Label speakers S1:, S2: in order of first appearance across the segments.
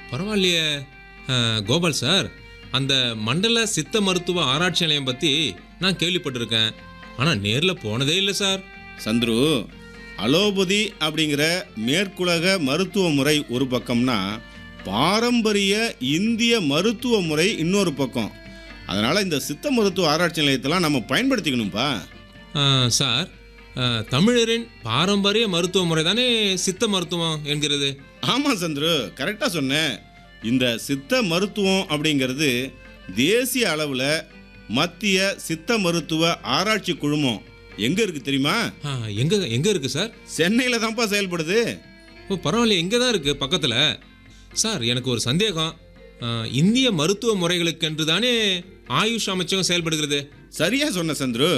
S1: பரவாயில்லையே அஹ், கோபால் சார் அந்த மண்டல சித்த மருத்துவ ஆராய்ச்சி நிலையம் பற்றி நான் கேள்விப்பட்டிருக்கேன் ஆனால் நேரில் போனதே இல்லை சார்
S2: சந்துரு அலோபதி அப்படிங்கிற மேற்குலக மருத்துவ முறை ஒரு பக்கம்னா பாரம்பரிய இந்திய மருத்துவ முறை இன்னொரு பக்கம் அதனால் இந்த சித்த மருத்துவ ஆராய்ச்சி நிலையத்தெல்லாம் நம்ம பயன்படுத்திக்கணும்ப்பா
S1: அஹ், சார் அஹ், தமிழரின் பாரம்பரிய மருத்துவ முறை தானே சித்த மருத்துவம் என்கிறது
S2: ஆமாம் சந்துரு கரெக்டாக சொன்னேன் இந்த சித்த மருத்துவம் அப்படிங்கிறது தேசிய அளவில் மத்திய சித்த மருத்துவ ஆராய்ச்சி குழுமம் எங்கே இருக்குது தெரியுமா
S1: அஹ், எங்க எங்க இருக்கு சார்
S2: சென்னையில் தான்ப்பா செயல்படுது
S1: ஓ பரவாயில்ல எங்கே தான் இருக்கு பக்கத்தில் சார் எனக்கு ஒரு சந்தேகம் அஹ், இந்திய மருத்துவ முறைகளுக்கென்று தானே ஆயுஷ் அமைச்சகம் செயல்படுகிறது
S2: சரியா சொன்ன சந்துரு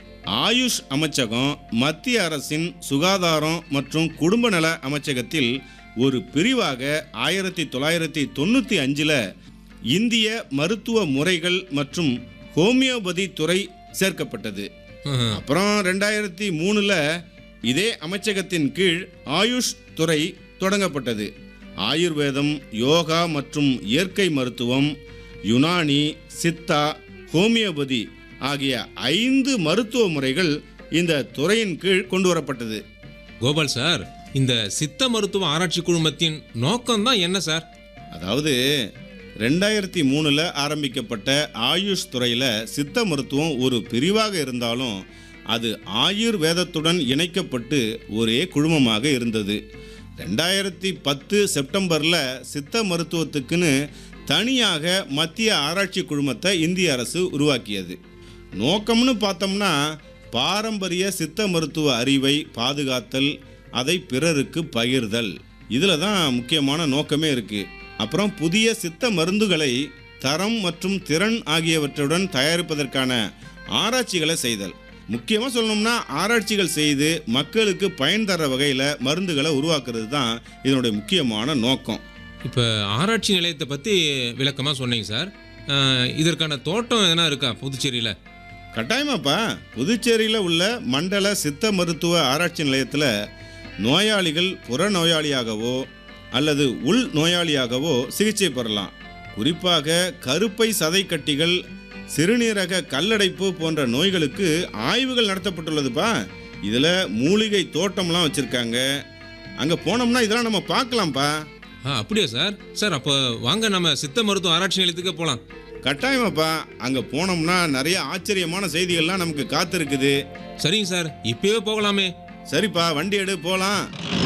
S2: ஆயுஷ் அமைச்சகம் மத்திய அரசின் சுகாதாரம் மற்றும் குடும்ப நல அமைச்சகத்தில் ஒரு பிரிவாக ஆயிரத்தி தொள்ளாயிரத்தி தொண்ணூற்றி அஞ்சில் இந்திய மருத்துவ முறைகள் மற்றும் ஹோமியோபதி துறை சேர்க்கப்பட்டது
S1: அஹ்,
S2: அப்புறம் ரெண்டாயிரத்தி மூணில் இதே அமைச்சகத்தின் கீழ் ஆயுஷ் துறை தொடங்கப்பட்டது ஆயுர்வேதம் யோகா மற்றும் இயற்கை மருத்துவம் யுனானி சித்தா ஹோமியோபதி ஆகிய ஐந்து மருத்துவ முறைகள் இந்த துறையின் கீழ் கொண்டு வரப்பட்டது
S1: கோபால் சார் இந்த சித்த மருத்துவ ஆராய்ச்சி குழுமத்தின் நோக்கம் தான் என்ன சார்
S2: அதாவது ரெண்டாயிரத்தி மூணில் ஆரம்பிக்கப்பட்ட ஆயுஷ் துறையில் சித்த மருத்துவம் ஒரு பிரிவாக இருந்தாலும் அது ஆயுர்வேதத்துடன் இணைக்கப்பட்டு ஒரே குழுமமாக இருந்தது ரெண்டாயிரத்தி பத்து செப்டம்பரில் சித்த மருத்துவத்துக்குன்னு தனியாக மத்திய ஆராய்ச்சி குழுமத்தை இந்திய அரசு உருவாக்கியது நோக்கம்னு பார்த்தோம்னா பாரம்பரிய சித்த மருத்துவ அறிவை பாதுகாத்தல் அதை பிறருக்கு பகிர்தல் இதில் தான் முக்கியமான நோக்கமே இருக்குது அப்புறம் புதிய சித்த மருந்துகளை தரம் மற்றும் திறன் ஆகியவற்றுடன் தயாரிப்பதற்கான ஆராய்ச்சிகளை செய்தல் முக்கியமாக சொல்லணும்னா ஆராய்ச்சிகள் செய்து மக்களுக்கு பயன் தர வகையில் மருந்துகளை உருவாக்குறது தான் இதனுடைய முக்கியமான நோக்கம்
S1: இப்போ ஆராய்ச்சி நிலையத்தை பற்றி விளக்கமாக சொன்னீங்க சார் அஹ், இதற்கான தோட்டம் எதனா இருக்கா புதுச்சேரியில்
S2: கட்டாயமாப்பா புதுச்சேரியில் உள்ள மண்டல சித்த மருத்துவ ஆராய்ச்சி நிலையத்தில் நோயாளிகள் புற நோயாளியாகவோ அல்லது உள் நோயாளியாகவோ சிகிச்சை பெறலாம் குறிப்பாக கருப்பை சதைக்கட்டிகள் சிறுநீரக கல்லடைப்பு போன்ற நோய்களுக்கு ஆய்வுகள் நடத்தப்பட்டுள்ளதுப்பா இதில் மூலிகை தோட்டம்லாம் வச்சுருக்காங்க அங்கே போனோம்னா இதெல்லாம் நம்ம பார்க்கலாம்ப்பா
S1: ஆ அப்படியா சார் சார் அப்போ வாங்க நம்ம சித்த மருத்துவ ஆராய்ச்சி நிலையத்துக்கு போகலாம்
S2: கட்டாயமாப்பா அங்கே போனோம்னா நிறைய ஆச்சரியமான செய்திகள்லாம் நமக்கு காத்திருக்குது
S1: சரிங்க சார் இப்பயே போகலாமே
S2: சரிப்பா வண்டி எடு போகலாம்